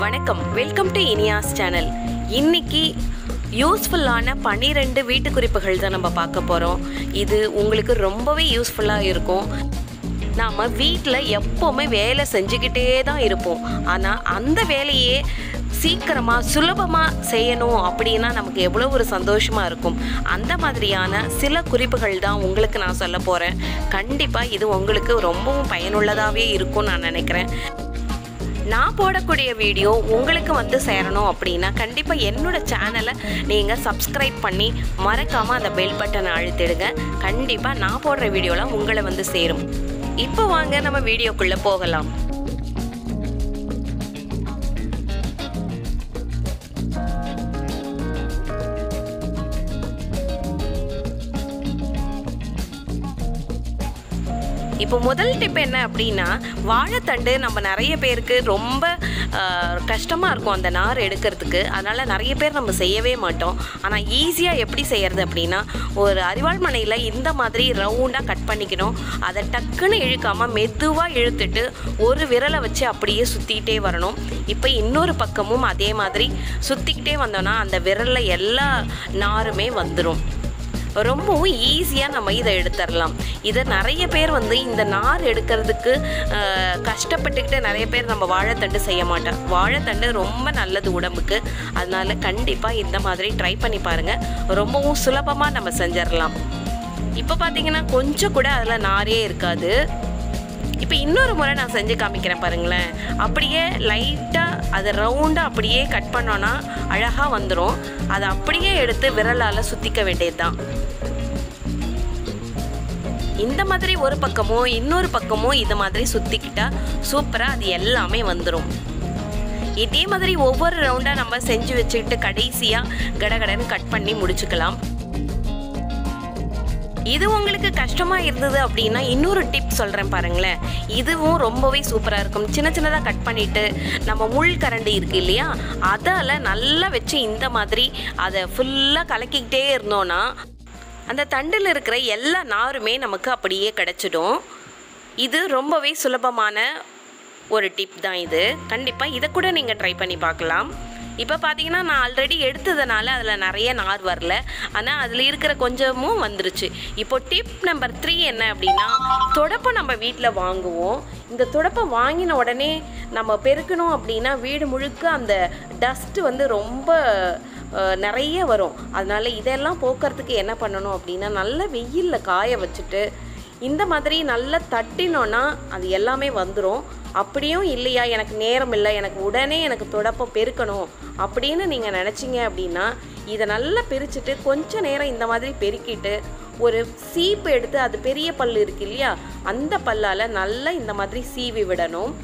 வணக்கம் welcome to Iniya's channel இன்னைக்கு யூஸ்ஃபுல்லான பன்னிரெண்டு வீட்டு குறிப்புகள் தான் நம்ம பார்க்க போகிறோம் இது உங்களுக்கு ரொம்பவே யூஸ்ஃபுல்லாக இருக்கும் நாம் வீட்டில் எப்போவுமே வேலை செஞ்சுக்கிட்டே தான் இருப்போம் ஆனால் அந்த வேலையே சீக்கிரமாக சுலபமாக செய்யணும் அப்படின்னா நமக்கு எவ்வளோ ஒரு சந்தோஷமாக இருக்கும் அந்த மாதிரியான சில குறிப்புகள் தான் உங்களுக்கு நான் சொல்ல போகிறேன் கண்டிப்பாக இது உங்களுக்கு ரொம்பவும் பயனுள்ளதாகவே இருக்கும்னு நான் நினைக்கிறேன் நான் போடக்கூடிய வீடியோ உங்களுக்கு வந்து சேரணும் அப்படின்னா கண்டிப்பாக என்னோட சேனலை நீங்கள் சப்ஸ்கிரைப் பண்ணி மறக்காமல் அந்த பெல் பட்டனை அழுத்திடுங்க கண்டிப்பாக நான் போடுற வீடியோலாம் உங்களை வந்து சேரும் இப்போ வாங்க நம்ம வீடியோக்குள்ளே போகலாம் இப்போ முதல் டிப் என்ன அப்படின்னா வாழைத்தண்டு நம்ம நிறைய பேருக்கு ரொம்ப கஷ்டமாக இருக்கும் அந்த நார் எடுக்கிறதுக்கு அதனால் நிறைய பேர் நம்ம செய்யவே மாட்டோம் ஆனால் ஈஸியாக எப்படி செய்யறது அப்படின்னா ஒரு அரிவாள் மனையில் இந்த மாதிரி ரவுண்டாக கட் பண்ணிக்கணும் அதை டக்குன்னு இழுக்காமல் மெதுவாக இழுத்துட்டு ஒரு விரலை வச்சு அப்படியே சுற்றிக்கிட்டே வரணும் இப்போ இன்னொரு பக்கமும் அதே மாதிரி சுற்றிக்கிட்டே வந்தோன்னா அந்த விரலில் எல்லா நாருமே வந்துடும் ரொம்பவும் ஈஸியாக நம்ம இதை எடுத்துடலாம் இதை நிறைய பேர் வந்து இந்த நார் எடுக்கிறதுக்கு அஹ், கஷ்டப்பட்டுக்கிட்டு நிறைய பேர் நம்ம வாழைத்தண்டு செய்ய மாட்டோம் வாழைத்தண்டு ரொம்ப நல்லது உடம்புக்கு அதனால கண்டிப்பாக இந்த மாதிரி ட்ரை பண்ணி பாருங்கள் ரொம்பவும் சுலபமாக நம்ம செஞ்சிடலாம் இப்போ பார்த்தீங்கன்னா கொஞ்சம் கூட அதில் நாரே இருக்காது இப்போ இன்னொரு முறை நான் செஞ்சு காமிக்கிறேன் பாருங்களேன் அப்படியே லைட்டாக அதை ரவுண்டாக அப்படியே கட் பண்ணோன்னா அழகாக வந்துடும் அதை அப்படியே எடுத்து விரலால் சுற்றிக்க வேண்டியது தான் இந்த மாதிரி ஒரு பக்கமும் இன்னொரு பக்கமும் இது மாதிரி சுற்றிக்கிட்டா சூப்பராக அது எல்லாமே வந்துடும் இதே மாதிரி ஒவ்வொரு ரவுண்டாக நம்ம செஞ்சு வச்சுக்கிட்டு கடைசியாக கடகடன்னு கட் பண்ணி முடிச்சுக்கலாம் இது உங்களுக்கு கஷ்டமா இருந்தது அப்படின்னா இன்னொரு டிப் சொல்றேன் பாருங்களேன் இதுவும் ரொம்பவே சூப்பரா இருக்கும் சின்ன சின்னதா கட் பண்ணிட்டு நம்ம முள் கரண்டி இருக்கு இல்லையா அதால நல்லா வச்சு இந்த மாதிரி அதை ஃபுல்லா கலக்கிக்கிட்டே இருந்தோம்னா அந்த தண்டில் இருக்கிற எல்லா நாருமே நமக்கு அப்படியே கிடைச்சிடும் இது ரொம்பவே சுலபமான ஒரு டிப் தான் இது கண்டிப்பாக இதை கூட நீங்கள் ட்ரை பண்ணி பார்க்கலாம் இப்போ பார்த்தீங்கன்னா நான் ஆல்ரெடி எடுத்ததுனால அதில் நிறைய நார் வரல ஆனால் அதில் இருக்கிற கொஞ்சமும் வந்துருச்சு இப்போ டிப் நம்பர் த்ரீ என்ன அப்படின்னா தொடப்பம் நம்ம வீட்டில் வாங்குவோம் இந்த தொடப்பம் வாங்கின உடனே நம்ம பெருக்கணும் அப்படின்னா வீடு முழுக்க அந்த டஸ்ட்டு வந்து ரொம்ப அஹ், நிறைய வரும் அதனால இதெல்லாம் போக்குறதுக்கு என்ன பண்ணணும் அப்படின்னா நல்ல வெயிலில் காய வச்சுட்டு இந்த மாதிரி நல்லா தட்டினோன்னா அது எல்லாமே வந்துடும் அப்படியும் இல்லையா எனக்கு நேரம் இல்லை எனக்கு உடனே எனக்கு தொடப்பம் பெருக்கணும் அப்படின்னு நீங்கள் நினச்சிங்க அப்படின்னா இதை நல்லா பிரிச்சுட்டு கொஞ்ச நேரம் இந்த மாதிரி பெருக்கிட்டு ஒரு சீப்பு எடுத்து அது பெரிய பல் இருக்கு இல்லையா அந்த பல்லால் நல்லா இந்த மாதிரி சீவி விடணும்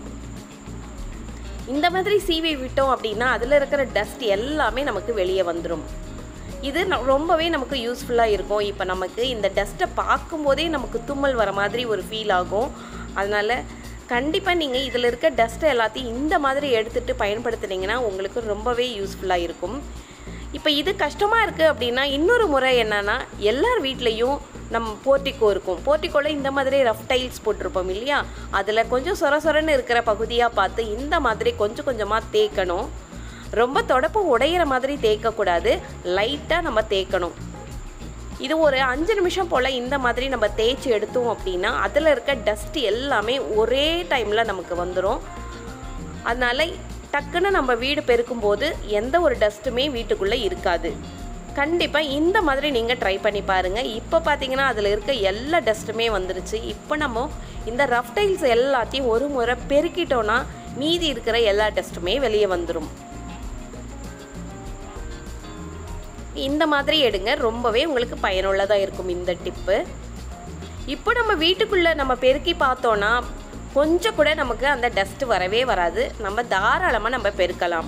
இந்த மாதிரி சீவி விட்டோம் அப்படின்னா அதில் இருக்கிற டஸ்ட் எல்லாமே நமக்கு வெளியே வந்துடும் இது ந- ரொம்பவே நமக்கு யூஸ்ஃபுல்லாக இருக்கும் இப்போ நமக்கு இந்த டஸ்ட்டை பார்க்கும்போதே நமக்கு தும்மல் வர மாதிரி ஒரு ஃபீல் ஆகும் அதனால் கண்டிப்பாக நீங்கள் இதில் இருக்க டஸ்ட்டை எல்லாத்தையும் இந்த மாதிரி எடுத்துகிட்டு பயன்படுத்துனீங்கன்னா உங்களுக்கு ரொம்பவே யூஸ்ஃபுல்லாக இருக்கும் இப்போ இது கஷ்டமாக இருக்குது அப்படின்னா இன்னொரு முறை என்னன்னா எல்லார் வீட்லேயும் நம்ம போர்ட்டிக்கோ இருக்கும் போர்ட்டிக்கோவில் இந்த மாதிரி ரஃப் டைல்ஸ் போட்டிருப்போம் இல்லையா அதில் கொஞ்சம் சொர சொரன்னு இருக்கிற பகுதியாக பார்த்து இந்த மாதிரி கொஞ்சம் கொஞ்சமாக தேய்க்கணும் ரொம்ப தொடப்பம் உடையிற மாதிரி தேய்க்கக்கூடாது லைட்டாக நம்ம தேய்க்கணும் இது ஒரு அஞ்சு நிமிஷம் போல் இந்த மாதிரி நம்ம தேய்ச்சி எடுத்தோம் அப்படின்னா அதில் இருக்க டஸ்ட் எல்லாமே ஒரே டைமில் நமக்கு வந்துடும் அதனால டக்குன்னு நம்ம வீடு பெருக்கும்போது எந்த ஒரு டஸ்ட்டுமே வீட்டுக்குள்ளே இருக்காது கண்டிப்பாக இந்த மாதிரி நீங்கள் ட்ரை பண்ணி பாருங்கள் இப்போ பார்த்தீங்கன்னா அதில் இருக்க எல்லா டஸ்ட்டுமே வந்துருச்சு இப்போ நம்ம இந்த ரஃப் டைல்ஸ் எல்லாத்தையும் ஒரு முறை பெருக்கிட்டோன்னா மீதி இருக்கிற எல்லா டஸ்ட்டுமே வெளியே வந்துடும் இந்த மாதிரி எடுங்க ரொம்பவே உங்களுக்கு பயனுள்ளதாக இருக்கும் இந்த டிப்பு இப்போ நம்ம வீட்டுக்குள்ளே நம்ம பெருக்கி பார்த்தோன்னா கொஞ்சம் கூட நமக்கு அந்த டஸ்ட் வரவே வராது நம்ம தாராளமாக நம்ம பெருக்கலாம்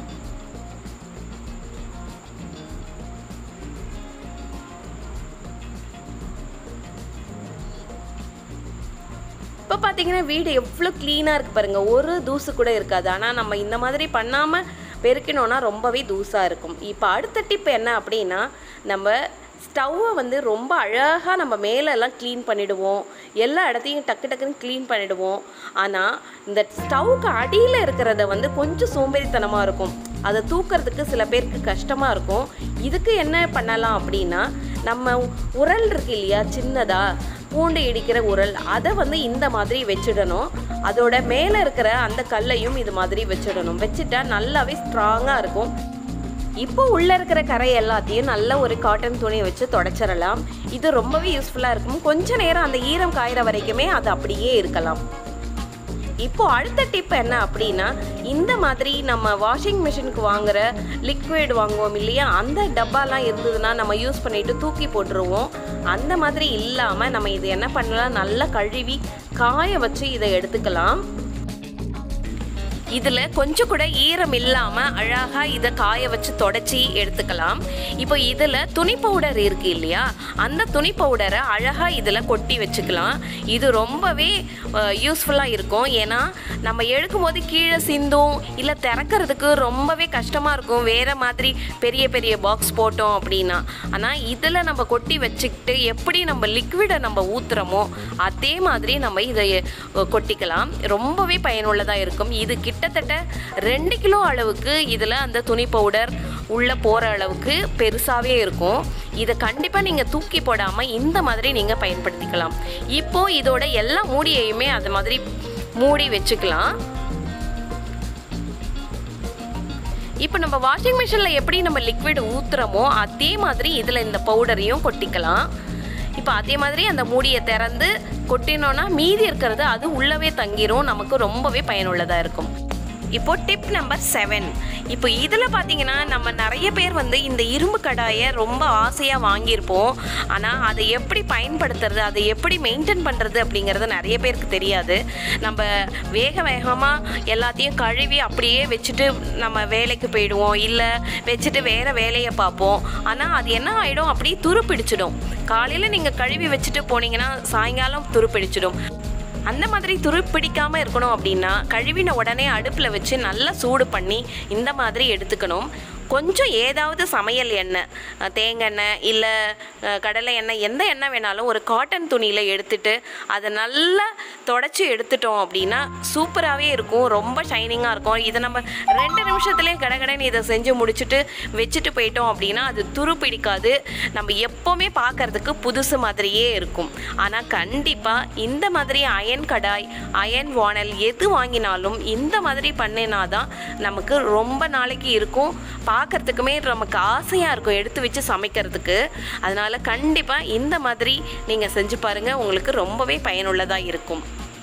இப்போ பார்த்தீங்கன்னா வீடு எவ்வளோ க்ளீனாக இருக்குது பாருங்கள் ஒரு தூசு கூட இருக்காது ஆனால் நம்ம இந்த மாதிரி பண்ணாமல் பெருக்கினோன்னா ரொம்பவே தூசாக இருக்கும் இப்போ அடுத்த டிப் என்ன அப்படின்னா நம்ம ஸ்டவ்வை வந்து ரொம்ப அழகாக நம்ம மேலெல்லாம் க்ளீன் பண்ணிடுவோம் எல்லா இடத்தையும் டக்கு டக்குன்னு க்ளீன் பண்ணிடுவோம் ஆனால் இந்த ஸ்டவ்வுக்கு அடியில் இருக்கிறத வந்து கொஞ்சம் சோம்பேறித்தனமாக இருக்கும் அதை தூக்கிறதுக்கு சில பேருக்கு கஷ்டமாக இருக்கும் இதுக்கு என்ன பண்ணலாம் அப்படின்னா நம்ம உரல் இருக்கு இல்லையா சின்னதாக பூண்டு இடிக்கிற உரல் அதை வந்து இந்த மாதிரி வச்சிடணும் அதோட மேலே இருக்கிற அந்த கல்லையும் இது மாதிரி வச்சிடணும் வச்சுட்டா நல்லாவே ஸ்ட்ராங்காக இருக்கும் இப்போ உள்ளே இருக்கிற கரை எல்லாத்தையும் நல்ல ஒரு காட்டன் துணி வச்சு தொடச்சிடலாம் இது ரொம்பவே யூஸ்ஃபுல்லாக இருக்கும் கொஞ்ச நேரம் அந்த ஈரம் காயிற வரைக்குமே அது அப்படியே இருக்கலாம் இப்போ அடுத்த டிப் என்ன அப்படின்னா இந்த மாதிரி நம்ம வாஷிங் மிஷினுக்கு வாங்குற லிக்விட் வாங்குவோம் இல்லையா அந்த டப்பாலாம் இருந்ததுன்னா நம்ம யூஸ் பண்ணிட்டு தூக்கி போட்டுருவோம் அந்த மாதிரி இல்லாமல் நம்ம இது என்ன பண்ணலாம் நல்லா கழுவி காய வச்சு இதை எடுத்துக்கலாம் இதில் கொஞ்சம் கூட ஈரம் இல்லாமல் அழகாக இதை காய வச்சு தொடச்சி எடுத்துக்கலாம் இப்போ இதில் துணி பவுடர் இருக்கு இல்லையா அந்த துணி பவுடரை அழகாக இதில் கொட்டி வச்சுக்கலாம் இது ரொம்பவே யூஸ்ஃபுல்லாக இருக்கும் ஏன்னா நம்ம எடுக்கும்போது கீழே சிந்தும் இல்லை திறக்கிறதுக்கு ரொம்பவே கஷ்டமாக இருக்கும் வேறு மாதிரி பெரிய பெரிய பாக்ஸ் போட்டோம் அப்படின்னா ஆனால் இதில் நம்ம கொட்டி வச்சுக்கிட்டு எப்படி நம்ம லிக்விடை நம்ம ஊற்றுறோமோ அதே மாதிரி நம்ம இதை அஹ், கொட்டிக்கலாம் ரொம்பவே பயனுள்ளதாக இருக்கும் இது கிட்டத்தட்ட ரெண்டு கிலோ அளவுக்கு இதில் அந்த துணி பவுடர் உள்ளே போகிற அளவுக்கு பெருசாகவே இருக்கும் இதை கண்டிப்பாக நீங்கள் தூக்கி போடாமல் இந்த மாதிரி நீங்கள் பயன்படுத்திக்கலாம் இப்போது இதோட எல்லா மூடியையுமே அது மாதிரி மூடி வச்சுக்கலாம் இப்போ நம்ம வாஷிங் மிஷினில் எப்படி நம்ம லிக்விட் ஊற்றுறோமோ அதே மாதிரி இதில் இந்த பவுடரையும் கொட்டிக்கலாம் இப்போ அதே மாதிரி அந்த மூடியை திறந்து கொட்டினோன்னா மீதி இருக்கிறது அது உள்ளவே தங்கிரும் நமக்கு ரொம்பவே பயனுள்ளதாக இருக்கும் இப்போ டிப் நம்பர் செவன் இப்போ இதில் பார்த்தீங்கன்னா நம்ம நிறைய பேர் வந்து இந்த இரும்பு கடாயை ரொம்ப ஆசையாக வாங்கியிருப்போம் ஆனால் அதை எப்படி பயன்படுத்துறது அதை எப்படி மெயின்டைன் பண்ணுறது அப்படிங்கிறது நிறைய பேருக்கு தெரியாது நம்ம வேக வேகமாக எல்லாத்தையும் கழுவி அப்படியே வச்சுட்டு நம்ம வேலைக்கு போயிடுவோம் இல்லை வச்சுட்டு வேறு வேலையை பார்ப்போம் ஆனால் அது என்ன ஆகிடும் அப்படியே துருப்பிடிச்சிடும் காலையில் நீங்கள் கழுவி வச்சுட்டு போனீங்கன்னா சாயங்காலம் துருப்பிடிச்சிடும் அந்த மாதிரி துரு பிடிக்காமல் இருக்கணும் அப்படின்னா கழுவின உடனே அடுப்பில் வச்சு நல்லா சூடு பண்ணி இந்த மாதிரி எடுத்துக்கணும் கொஞ்சம் ஏதாவது சமையல் எண்ணெய் அஹ், தேங்காய் எண்ணெய் இல்லை அஹ், கடலை எண்ணெய் எந்த எண்ணெய் வேணாலும் ஒரு காட்டன் துணியில் எடுத்துட்டு அதை நல்லா தொடச்சி எடுத்துட்டோம் அப்படின்னா சூப்பராகவே இருக்கும் ரொம்ப ஷைனிங்காக இருக்கும் இதை நம்ம ரெண்டு நிமிஷத்துலேயே கடகடன்னு இதை செஞ்சு முடிச்சுட்டு வச்சுட்டு போயிட்டோம் அப்படின்னா அது துரு பிடிக்காது நம்ம எப்போவுமே பார்க்கறதுக்கு புதுசு மாதிரியே இருக்கும் ஆனால் கண்டிப்பாக இந்த மாதிரி அயன் கடாய் அயன் வானல் எது வாங்கினாலும் இந்த மாதிரி பண்ணினாதான் நமக்கு ரொம்ப நாளைக்கு இருக்கும் பார்க்கறதுக்குமே நமக்கு ஆசையாக இருக்கும் எடுத்து வச்சு சமைக்கிறதுக்கு அதனால் கண்டிப்பாக இந்த மாதிரி நீங்கள் செஞ்சு பாருங்கள் உங்களுக்கு ரொம்பவே பயனுள்ளதாக இருக்கும்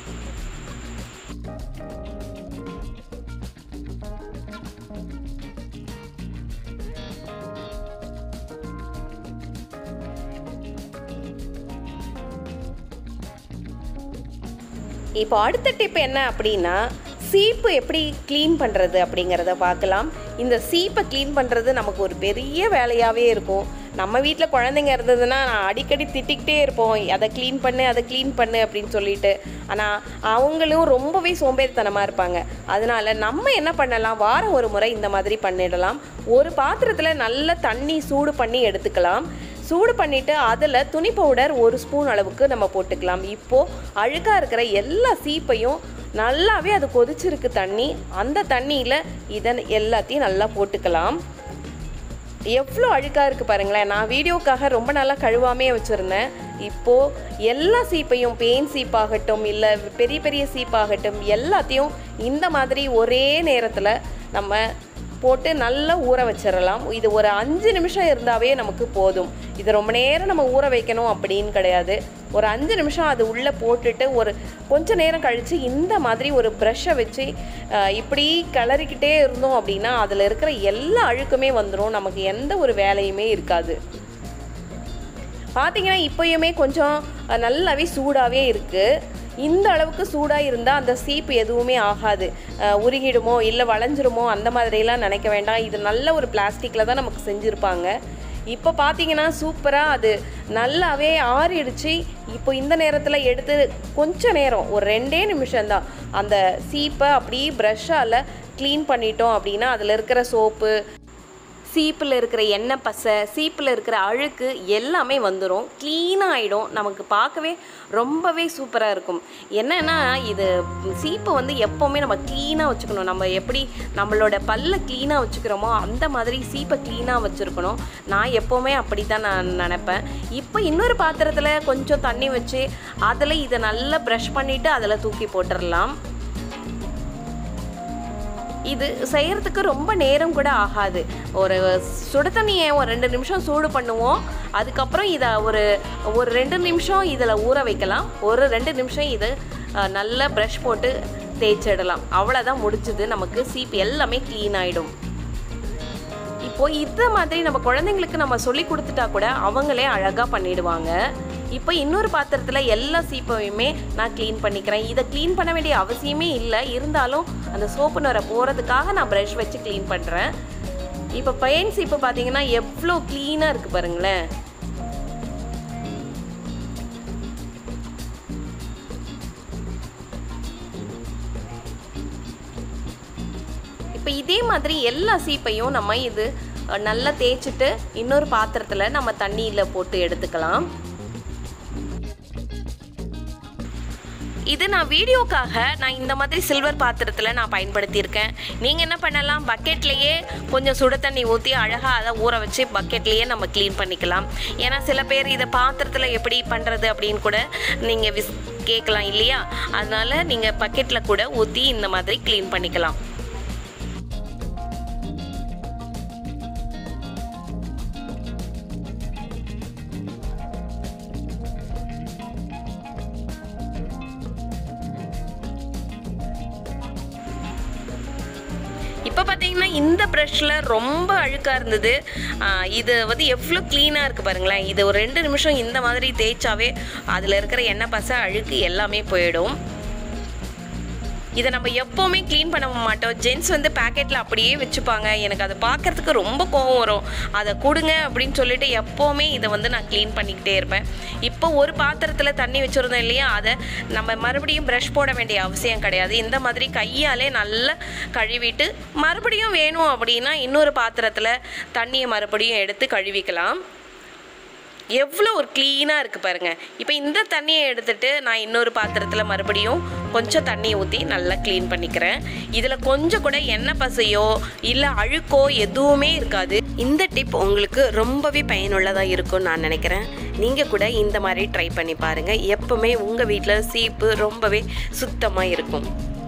இப்போ அடுத்த டிப் என்ன அப்படின்னா சீப்பு எப்படி க்ளீன் பண்ணுறது அப்படிங்கிறத பார்க்கலாம் இந்த சீப்பை க்ளீன் பண்ணுறது நமக்கு ஒரு பெரிய வேலையாகவே இருக்கும் நம்ம வீட்டில் குழந்தைங்க இருந்ததுன்னா நான் அடிக்கடி திட்டிக்கிட்டே இருப்போம் அதை க்ளீன் பண்ணு அதை க்ளீன் பண்ணு அப்படின்னு சொல்லிட்டு ஆனால் அவங்களும் ரொம்பவே சோம்பேறித்தனமாக இருப்பாங்க அதனால நம்ம என்ன பண்ணலாம் வாரம் ஒரு முறை இந்த மாதிரி பண்ணிடலாம் ஒரு பாத்திரத்தில் நல்ல தண்ணி சூடு பண்ணி எடுத்துக்கலாம் சூடு பண்ணிவிட்டு அதில் துணி பவுடர் ஒரு ஸ்பூன் அளவுக்கு நம்ம போட்டுக்கலாம் இப்போது அழுக்காக இருக்கிற எல்லா சீப்பையும் நல்லாவே அது கொதிச்சிருக்கு தண்ணி அந்த தண்ணியில் இதை எல்லாத்தையும் நல்லா போட்டுக்கலாம் எவ்வளோ அழுக்காக இருக்குது பாருங்களேன் நான் வீடியோக்காக ரொம்ப நாளாக கழுவாமே வச்சுருந்தேன் இப்போது எல்லா சீப்பையும் பெயின் சீப்பாகட்டும் இல்லை பெரிய பெரிய சீப்பாகட்டும் எல்லாத்தையும் இந்த மாதிரி ஒரே நேரத்தில் நம்ம போட்டு நல்லா ஊற வச்சிடலாம் இது ஒரு அஞ்சு நிமிஷம் இருந்தாவே நமக்கு போதும் இது ரொம்ப நேரம் நம்ம ஊற வைக்கணும் அப்படின்னு கிடையாது ஒரு அஞ்சு நிமிஷம் அது உள்ளே போட்டுட்டு ஒரு கொஞ்ச நேரம் கழித்து இந்த மாதிரி ஒரு ப்ரஷ்ஷை வச்சு அஹ், இப்படி கிளறிக்கிட்டே இருந்தோம் அப்படின்னா அதில் இருக்கிற எல்லா அழுக்குமே வந்துடும் நமக்கு எந்த ஒரு வேலையுமே இருக்காது பார்த்தீங்கன்னா இப்போயுமே கொஞ்சம் அஹ், நல்லாவே சூடாகவே இருக்குது இந்த அளவுக்கு சூடாக இருந்தால் அந்த சீப்பு எதுவுமே ஆகாது அஹ், உருகிடுமோ இல்லை வளைஞ்சிருமோ அந்த மாதிரிலாம் நினைக்க வேண்டாம் இது நல்ல ஒரு பிளாஸ்டிக்கில் தான் நமக்கு செஞ்சுருப்பாங்க இப்போ பார்த்தீங்கன்னா சூப்பராக அது நல்லாவே ஆறிடுச்சு இப்போ இந்த நேரத்தில் எடுத்து கொஞ்ச நேரம் ஒரு ரெண்டே நிமிஷம்தான் அந்த சீப்பை அப்படியே ப்ரஷ்ஷால் க்ளீன் பண்ணிட்டோம் அப்படின்னா அதில் இருக்கிற சோப்பு சீப்பில் இருக்கிற எண்ணெய் பசை சீப்பில் இருக்கிற அழுக்கு எல்லாமே வந்துடும் க்ளீனாக ஆகிடும் நமக்கு பார்க்கவே ரொம்பவே சூப்பராக இருக்கும் என்னன்னா இது சீப்பை வந்து எப்போவுமே நம்ம க்ளீனாக வச்சுக்கணும் நம்ம எப்படி நம்மளோட பல்ல க்ளீனாக வச்சுக்கிறோமோ அந்த மாதிரி சீப்பை க்ளீனாக வச்சுருக்கணும் நான் எப்போவுமே அப்படி தான் நான் நினப்பேன் இப்போ இன்னொரு பாத்திரத்தில் கொஞ்சம் தண்ணி வச்சு அதில் இதை நல்லா ப்ரஷ் பண்ணிவிட்டு அதில் தூக்கி போட்டுடலாம் இது செய்யறதுக்கு ரொம்ப நேரம் கூட ஆகாது ஒரு சுடு தண்ணியை ஒரு ரெண்டு நிமிஷம் சூடு பண்ணுவோம் அதுக்கப்புறம் இதை ஒரு ஒரு ரெண்டு நிமிஷம் இதில் ஊற வைக்கலாம் ஒரு ரெண்டு நிமிஷம் இது அஹ், நல்லா ப்ரஷ் போட்டு தேய்ச்சிடலாம் அவ்வளோதான் முடிஞ்சுது நமக்கு சீப் எல்லாமே க்ளீன் ஆகிடும் இப்போ இந்த மாதிரி நம்ம குழந்தைங்களுக்கு நம்ம சொல்லி கொடுத்துட்டா கூட அவங்களே அழகாக பண்ணிடுவாங்க இப்போ இன்னொரு பாத்திரத்தில் எல்லா சீப்பையுமே நான் க்ளீன் பண்ணிக்கிறேன் இதை க்ளீன் பண்ண வேண்டிய அவசியமே இல்லை இருந்தாலும் அந்த சோப்பு நுரை போகிறதுக்காக நான் ப்ரஷ் வச்சு க்ளீன் பண்ணுறேன் இப்போ பையன் சீப்பு பார்த்தீங்கன்னா எவ்வளோ க்ளீனாக இருக்குது பாருங்களேன் இப்போ இதே மாதிரி எல்லா சீப்பையும் நம்ம இது அஹ், நல்லா தேய்ச்சிட்டு இன்னொரு பாத்திரத்தில் நம்ம தண்ணியில் போட்டு எடுத்துக்கலாம் இது நான் வீடியோக்காக நான் இந்த மாதிரி சில்வர் பாத்திரத்தில் நான் பயன்படுத்தியிருக்கேன் நீங்கள் என்ன பண்ணலாம் பக்கெட்லேயே கொஞ்சம் சுடு தண்ணி ஊற்றி அழகாக அதை ஊற வச்சு பக்கெட்லேயே நம்ம க்ளீன் பண்ணிக்கலாம் ஏன்னா சில பேர் இதை பாத்திரத்தில் எப்படி பண்ணுறது அப்படின்னு கூட நீங்கள் விஸ் கேட்கலாம் இல்லையா அதனால் நீங்கள் பக்கெட்டில் கூட ஊற்றி இந்த மாதிரி க்ளீன் பண்ணிக்கலாம் இப்போ பார்த்தீங்கன்னா இந்த ப்ரஷ்ல ரொம்ப அழுக்காக இருந்தது ஆஹ் இது வந்து எவ்வளோ க்ளீனாக இருக்குது பாருங்களேன் இது ஒரு ரெண்டு நிமிஷம் இந்த மாதிரி தேய்ச்சாவே அதில் இருக்கிற எண்ணெய் பசை அழுக்கு எல்லாமே போயிடும் இதை நம்ம எப்போவுமே க்ளீன் பண்ண மாட்டோம் ஜென்ஸ் வந்து பேக்கெட்டில் அப்படியே வச்சுப்பாங்க எனக்கு அதை பார்க்கறதுக்கு ரொம்ப கோவம் வரும் அதை கொடுங்க அப்படின்னு சொல்லிட்டு எப்போவுமே இதை வந்து நான் க்ளீன் பண்ணிக்கிட்டே இருப்பேன் இப்போ ஒரு பாத்திரத்தில் தண்ணி வச்சுருந்தோம் இல்லையா அதை நம்ம மறுபடியும் ப்ரஷ் போட வேண்டிய அவசியம் கிடையாது இந்த மாதிரி கையாலே நல்லா கழுவிட்டு மறுபடியும் வேணும் அப்படின்னா இன்னொரு பாத்திரத்தில் தண்ணியை மறுபடியும் எடுத்து கழுவிக்கலாம் எவ்வளோ ஒரு க்ளீனாக இருக்குது பாருங்கள் இப்போ இந்த தண்ணியை எடுத்துட்டு நான் இன்னொரு பாத்திரத்தில் மறுபடியும் கொஞ்சம் தண்ணி ஊற்றி நல்லா க்ளீன் பண்ணிக்கிறேன் இதில் கொஞ்சம் கூட எண்ணெய் பசையோ இல்லை அழுக்கோ எதுவுமே இருக்காது இந்த டிப் உங்களுக்கு ரொம்பவே பயனுள்ளதாக இருக்கும்னு நான் நினைக்கிறேன் நீங்கள் கூட இந்த மாதிரி ட்ரை பண்ணி பாருங்கள் எப்போவுமே உங்கள் வீட்டில் சீப்பு ரொம்பவே சுத்தமாக இருக்கும்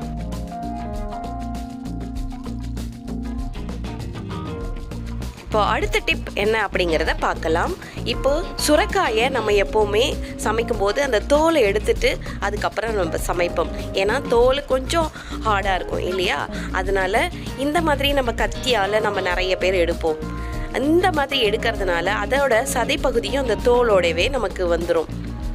இப்போ அடுத்த டிப் என்ன அப்படிங்கிறத பார்க்கலாம் இப்போ சுரைக்காயை நம்ம எப்போவுமே சமைக்கும்போது அந்த தோலை எடுத்துட்டு அதுக்கப்புறம் நம்ம சமைப்போம் ஏன்னா தோல் கொஞ்சம் ஹார்டாக இருக்கும் இல்லையா அதனால இந்த மாதிரி நம்ம கத்தியால் நம்ம நிறைய பேர் எடுப்போம் இந்த மாதிரி எடுக்கிறதுனால அதோட சதை பகுதியும் அந்த தோலோடவே நமக்கு வந்துடும்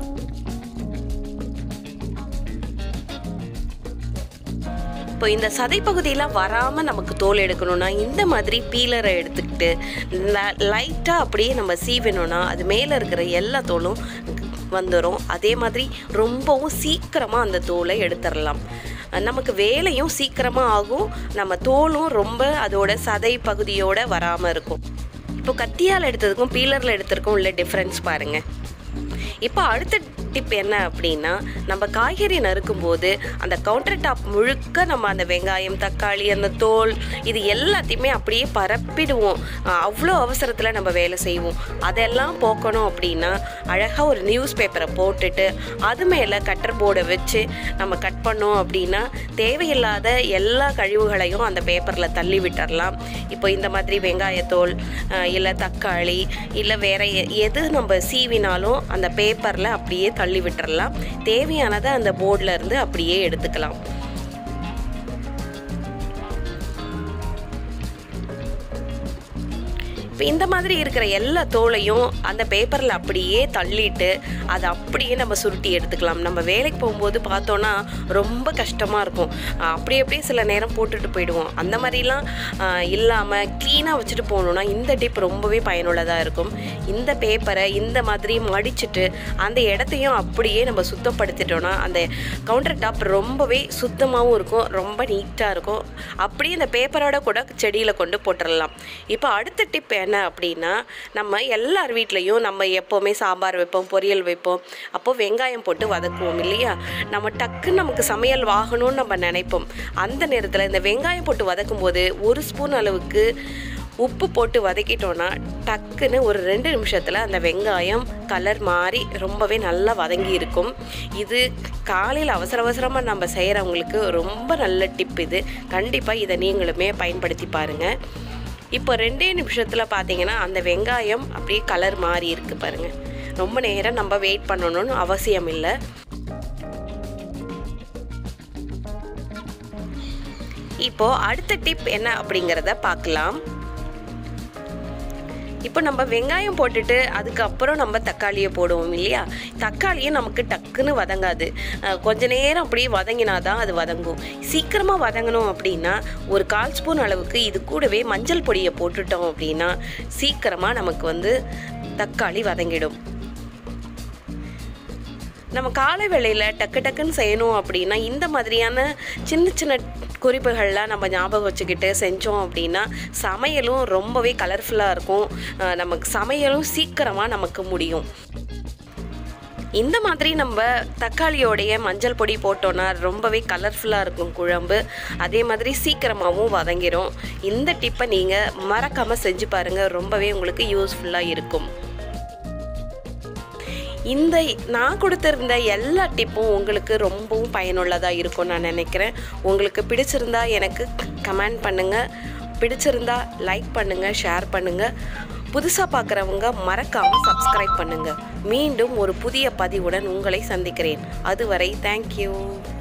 இப்போ இந்த சதை பகுதியெல்லாம் வராமல் நமக்கு தோல் எடுக்கணும்னா இந்த மாதிரி பீலரை எடுத்துக்கிட்டு லைட்டாக அப்படியே நம்ம சீவணும்னா அது மேலே இருக்கிற எல்லா தோலும் வந்துடும் அதே மாதிரி ரொம்பவும் சீக்கிரமாக அந்த தோலை எடுத்துடலாம் நமக்கு வேலையும் சீக்கிரமாக ஆகும் நம்ம தோலும் ரொம்ப அதோட சதை பகுதியோட வராமல் இருக்கும் இப்போ கத்தியால் எடுத்ததுக்கும் பீலரில் எடுத்ததுக்கும் உள்ள டிஃப்ரென்ஸ் பாருங்கள் இப்போ அடுத்த டிப் என்ன அப்படின்னா நம்ம காய்கறி நறுக்கும் போது அந்த கவுண்டர் டாப் முழுக்க நம்ம அந்த வெங்காயம் தக்காளி அந்த தோல் இது எல்லாத்தையுமே அப்படியே பரப்பிடுவோம் அஹ் அவ்வளோ அவசரத்தில் நம்ம வேலை செய்வோம் அதெல்லாம் போக்கணும் அப்படின்னா அழகாக ஒரு நியூஸ் பேப்பரை போட்டுட்டு அது மேலே கட்டர் போர்டை வச்சு நம்ம கட் பண்ணோம் அப்படின்னா தேவையில்லாத எல்லா கழிவுகளையும் அந்த பேப்பரில் தள்ளி விட்டுறலாம் இப்போ இந்த மாதிரி வெங்காயத்தோல் அஹ் இல்லை தக்காளி இல்லை வேற எ- எது நம்ம சீவினாலும் அந்த பேப்பரில் அப்படியே தள்ளி விட்டுறலாம் தேவையானதை அந்த போர்டில் இருந்து அப்படியே எடுத்துக்கலாம் இப்போ இந்த மாதிரி இருக்கிற எல்லா தோலையும் அந்த பேப்பரில் அப்படியே தள்ளிட்டு அதை அப்படியே நம்ம சுருட்டி எடுத்துக்கலாம் நம்ம வேலைக்கு போகும்போது பார்த்தோன்னா ரொம்ப கஷ்டமாக இருக்கும் அஹ் அப்படி அப்படியே சில நேரம் போட்டுட்டு போயிடுவோம் அந்த மாதிரிலாம் இல்லாமல் க்ளீனாக வச்சுட்டு போகணுன்னா இந்த டிப் ரொம்பவே பயனுள்ளதாக இருக்கும் இந்த பேப்பரை இந்த மாதிரி மடிச்சிட்டு அந்த இடத்தையும் அப்படியே நம்ம சுத்தப்படுத்திட்டோன்னா அந்த கவுண்டர் டாப் ரொம்பவே சுத்தமாகவும் இருக்கும் ரொம்ப நீட்டாக இருக்கும் அப்படியே இந்த பேப்பரோட கூட செடியில் கொண்டு போட்டுடலாம் இப்போ அடுத்த டிப் என்ன அப்படின்னா நம்ம எல்லார் வீட்லேயும் நம்ம எப்போவுமே சாம்பார் வைப்போம் பொரியல் வைப்போம் அப்போ வெங்காயம் போட்டு வதக்குவோம் இல்லையா நம்ம டக்குன்னு நமக்கு சமையல் ஆகணும்னு நம்ம நினைப்போம் அந்த நேரத்தில் இந்த வெங்காயம் போட்டு வதக்கும் போது ஒரு ஸ்பூன் அளவுக்கு உப்பு போட்டு வதக்கிட்டோன்னா டக்குன்னு ஒரு ரெண்டு நிமிஷத்தில் அந்த வெங்காயம் கலர் மாறி ரொம்பவே நல்லா வதங்கி இருக்கும் இது காலையில் அவசர அவசரமாக நம்ம செய்கிறவங்களுக்கு ரொம்ப நல்ல டிப் இது கண்டிப்பாக இதை நீங்களுமே பயன்படுத்தி பாருங்கள் இப்போ ரெண்டே நிமிஷத்தில் பார்த்தீங்கன்னா அந்த வெங்காயம் அப்படியே கலர் மாறி இருக்கு பாருங்கள் ரொம்ப நேரம் நம்ம வெயிட் பண்ணணும்னு அவசியம் இல்லை இப்போ அடுத்த டிப் என்ன அப்படிங்கிறத பார்க்கலாம் இப்போ நம்ம வெங்காயம் போட்டுட்டு அதுக்கப்புறம் நம்ம தக்காளியை போடுவோம் இல்லையா தக்காளியும் நமக்கு டக்குன்னு வதங்காது அஹ் கொஞ்ச நேரம் அப்படியே வதங்கினா தான் அது வதங்கும் சீக்கிரமாக வதங்கணும் அப்படின்னா ஒரு கால் ஸ்பூன் அளவுக்கு இது கூடவே மஞ்சள் பொடியை போட்டுட்டோம் அப்படின்னா சீக்கிரமாக நமக்கு வந்து தக்காளி வதங்கிடும் நம்ம காலை வேளையில் டக்கு டக்குன்னு செய்யணும் அப்படின்னா இந்த மாதிரியான சின்ன சின்ன குறிப்புகள்லாம் நம்ம ஞாபகம் வச்சுக்கிட்டு செஞ்சோம் அப்படின்னா சமையலும் ரொம்பவே கலர்ஃபுல்லாக இருக்கும் அஹ் நமக்கு சமையலும் சீக்கிரமாக நமக்கு முடியும் இந்த மாதிரி நம்ம தக்காளியோடைய மஞ்சள் பொடி போட்டோன்னா ரொம்பவே கலர்ஃபுல்லாக இருக்கும் குழம்பு அதே மாதிரி சீக்கிரமாகவும் வதங்கிடும் இந்த டிப்பை நீங்கள் மறக்காமல் செஞ்சு பாருங்கள் ரொம்பவே உங்களுக்கு யூஸ்ஃபுல்லாக இருக்கும் இந்த நான் கொடுத்துருந்த எல்லா டிப்பும் உங்களுக்கு ரொம்பவும் பயனுள்ளதாக இருக்கும்னு நான் நினைக்கிறேன் உங்களுக்கு பிடிச்சிருந்தா எனக்கு கமெண்ட் பண்ணுங்கள் பிடிச்சிருந்தா லைக் பண்ணுங்கள் ஷேர் பண்ணுங்கள் புதுசாக பார்க்குறவங்க மறக்காமல் சப்ஸ்கிரைப் பண்ணுங்கள் மீண்டும் ஒரு புதிய பதிவுடன் உங்களை சந்திக்கிறேன் அதுவரை தேங்க்யூ